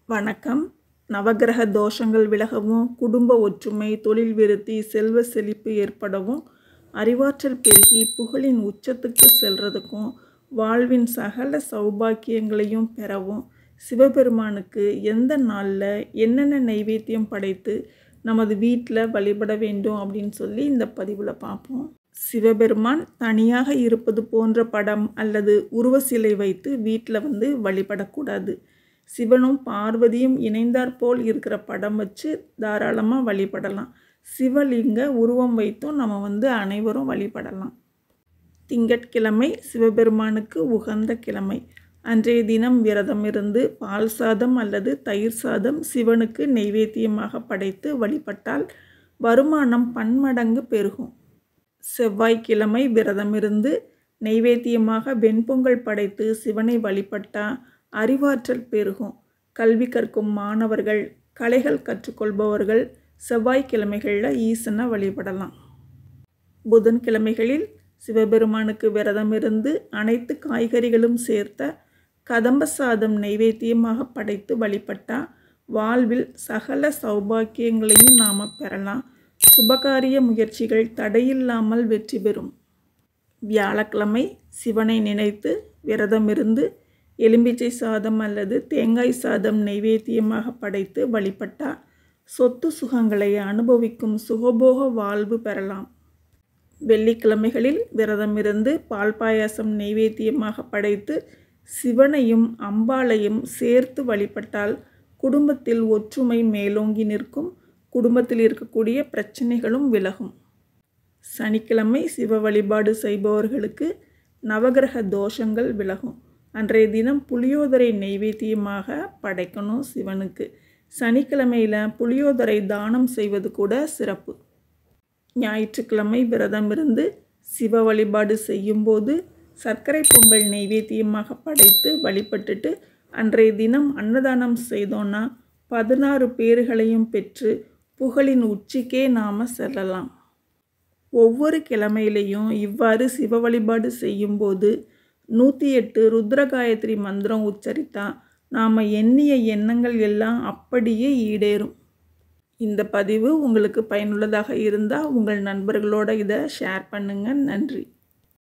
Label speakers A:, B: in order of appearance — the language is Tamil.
A: வணக்கம் நவக்கிரக தோஷங்கள் விலகவும் குடும்ப ஒற்றுமை தொழில் விருத்தி செல்வ செழிப்பு ஏற்படவும் அறிவாற்றல் பெருகி புகழின் உச்சத்துக்கு செல்றதுக்கும் வாழ்வின் சகல சௌபாக்கியங்களையும் பெறவும் சிவபெருமானுக்கு எந்த நாளில் என்னென்ன நைவேத்தியம் படைத்து நமது வீட்டில் வழிபட வேண்டும் அப்படின்னு சொல்லி இந்த பதிவில் பார்ப்போம் சிவபெருமான் தனியாக இருப்பது போன்ற படம் அல்லது உருவ சிலை வைத்து வீட்டில் வந்து வழிபடக்கூடாது சிவனும் பார்வதியும் இணைந்தாற்போல் இருக்கிற படம் வச்சு தாராளமாக வழிபடலாம் சிவலிங்க உருவம் வைத்தும் நம்ம வந்து அனைவரும் வழிபடலாம் திங்கட்கிழமை சிவபெருமானுக்கு உகந்த கிழமை அன்றைய தினம் விரதம் இருந்து பால் சாதம் அல்லது தயிர் சாதம் சிவனுக்கு நெய்வேத்தியமாக படைத்து வழிபட்டால் வருமானம் பன்மடங்கு பெருகும் செவ்வாய்க்கிழமை விரதம் இருந்து நெய்வேத்தியமாக வெண்பொங்கல் படைத்து சிவனை வழிபட்டால் அறிவாற்றல் பெருகும் கல்வி கற்கும் மாணவர்கள் கலைகள் கற்றுக்கொள்பவர்கள் செவ்வாய்க்கிழமைகளில் ஈசனை வழிபடலாம் புதன்கிழமைகளில் சிவபெருமானுக்கு விரதம் இருந்து அனைத்து காய்கறிகளும் சேர்த்த கதம்ப சாதம் நைவேத்தியமாக படைத்து வழிபட்டால் வாழ்வில் சகல சௌபாக்கியங்களையும் நாம் பெறலாம் சுபகாரிய முயற்சிகள் தடையில்லாமல் வெற்றி பெறும் வியாழக்கிழமை சிவனை நினைத்து விரதம் இருந்து எலும்பிச்சை சாதம் அல்லது தேங்காய் சாதம் நைவேத்தியமாக படைத்து வழிபட்டால் சொத்து சுகங்களை அனுபவிக்கும் சுகபோக வாழ்வு பெறலாம் வெள்ளிக்கிழமைகளில் விரதம் இருந்து பால் பாயாசம் நைவேத்தியமாக படைத்து சிவனையும் அம்பாளையும் சேர்த்து வழிபட்டால் குடும்பத்தில் ஒற்றுமை மேலோங்கி நிற்கும் குடும்பத்தில் இருக்கக்கூடிய பிரச்சனைகளும் விலகும் சனிக்கிழமை சிவ வழிபாடு செய்பவர்களுக்கு நவகிரக தோஷங்கள் விலகும் அன்றைய தினம் புளியோதரை நெய்வேத்தியமாக படைக்கணும் சிவனுக்கு சனிக்கிழமையில் புளியோதரை தானம் செய்வது கூட சிறப்பு ஞாயிற்றுக்கிழமை விரதம் இருந்து சிவ வழிபாடு செய்யும்போது சர்க்கரை பொங்கல் நெய்வேத்தியமாக படைத்து வழிபட்டுட்டு அன்றைய தினம் அன்னதானம் செய்தோன்னா பதினாறு பேர்களையும் பெற்று புகழின் உச்சிக்கே நாம் செல்லலாம் ஒவ்வொரு கிழமையிலையும் இவ்வாறு சிவ வழிபாடு செய்யும்போது நூற்றி எட்டு ருத்ரகாயத்ரி மந்திரம் உச்சரித்தா நாம் எண்ணிய எண்ணங்கள் எல்லாம் அப்படியே ஈடேறும் இந்த பதிவு உங்களுக்கு பயனுள்ளதாக இருந்தால் உங்கள் நண்பர்களோட இதை ஷேர் பண்ணுங்கள் நன்றி